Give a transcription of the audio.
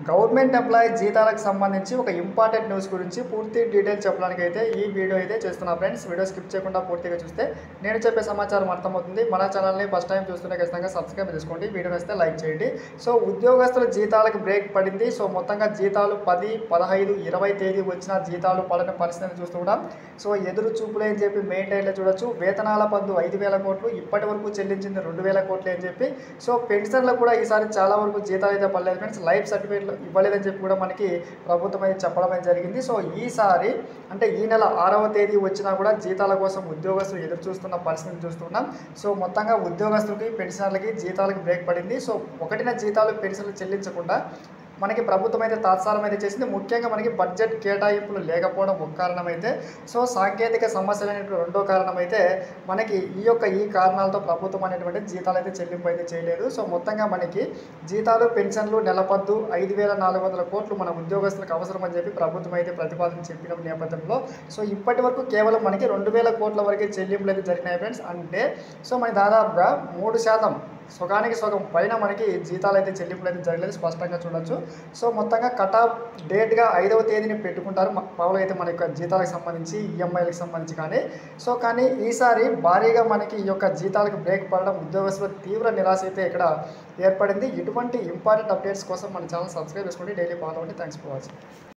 government employee జీతాలకు సంబంధించి ఒక important news గురించి పూర్తి డీటెయిల్స్ చెప్పడానికి అయితే ఈ వీడియో అయితే చేస్తున్నా ఫ్రెండ్స్ వీడియో స్కిప్ చేయకుండా పూర్తిగా చూస్తే నేను చెప్పే సమాచారం అర్థమవుతుంది మన ఛానల్ని ఫస్ట్ టైం చూస్తుంటే ఖచ్చితంగా సబ్స్క్రైబ్ చేసుకోండి వీడియో వస్తే లైక్ చేయండి సో ఉద్యోగస్తుల జీతాలకు బ్రేక్ పడింది సో మొత్తంగా జీతాలు పది పదహైదు ఇరవై తేదీ వచ్చిన జీతాలు పడని పరిస్థితిని చూస్తున్నాం సో ఎదురు చూపులే అని చెప్పి మెయిన్ టైంలో చూడొచ్చు వేతనాల పద్దు ఐదు వేల కోట్లు ఇప్పటి వరకు చెల్లించింది రెండు వేల కోట్లు అని చెప్పి సో పెన్షన్లకు కూడా ఈసారి చాలా వరకు జీతాలు అయితే పడలేదు ఫ్రెండ్స్ లైఫ్ సర్టిఫికేట్లు ఇవ్వలేదని చెప్పి కూడా మనకి ప్రభుత్వం అయితే చెప్పడం అయితే జరిగింది సో ఈసారి అంటే ఈ నెల ఆరవ తేదీ వచ్చినా కూడా జీతాల కోసం ఉద్యోగస్తులు ఎదురు చూస్తున్న పరిస్థితిని చూస్తున్నాం సో మొత్తంగా ఉద్యోగస్తులకి పెన్షనర్లకి జీతాలకు బ్రేక్ పడింది సో ఒకటిన జీతాలు పెన్షన్లు చెల్లించకుండా మనకి ప్రభుత్వం అయితే తాత్సారం అయితే చేసింది ముఖ్యంగా మనకి బడ్జెట్ కేటాయింపులు లేకపోవడం ఒక కారణం అయితే సో సాంకేతిక సమస్యలు అనేటువంటి రెండో కారణం అయితే మనకి ఈ యొక్క ఈ కారణాలతో ప్రభుత్వం అనేటువంటి జీతాలు అయితే చెల్లింపు అయితే చేయలేదు సో మొత్తంగా మనకి జీతాలు పెన్షన్లు నెలపద్దు ఐదు వేల నాలుగు వందల కోట్లు మన ఉద్యోగస్తులకు అవసరం అని చెప్పి ప్రభుత్వం అయితే ప్రతిపాదన చెప్పిన నేపథ్యంలో సో ఇప్పటి వరకు కేవలం మనకి రెండు వేల కోట్ల వరకే చెల్లింపులు అయితే జరిగినాయి ఫ్రెండ్స్ అంటే సో మనకి దాదాపుగా మూడు శాతం సగానికి సగం పైన మనకి జీతాలు అయితే చెల్లింపులు అయితే జరగలేదు స్పష్టంగా చూడొచ్చు సో మొత్తంగా కట్ ఆఫ్ డేట్గా ఐదవ తేదీని పెట్టుకుంటారు మ- మామూలుగా అయితే మన యొక్క జీతాలకు సంబంధించి ఈఎంఐలకు సంబంధించి కానీ సో కానీ ఈసారి భారీగా మనకి ఈ యొక్క జీతాలకు బ్రేక్ పడడం ఉద్యోగస్తుల తీవ్ర నిరాశ అయితే ఇక్కడ ఏర్పడింది ఇటువంటి ఇంపార్టెంట్ అప్డేట్స్ కోసం మన ఛానల్ సబ్స్క్రైబ్ చేసుకోండి డైలీ ఫాలో అవ్వండి థ్యాంక్స్ ఫర్ వాచింగ్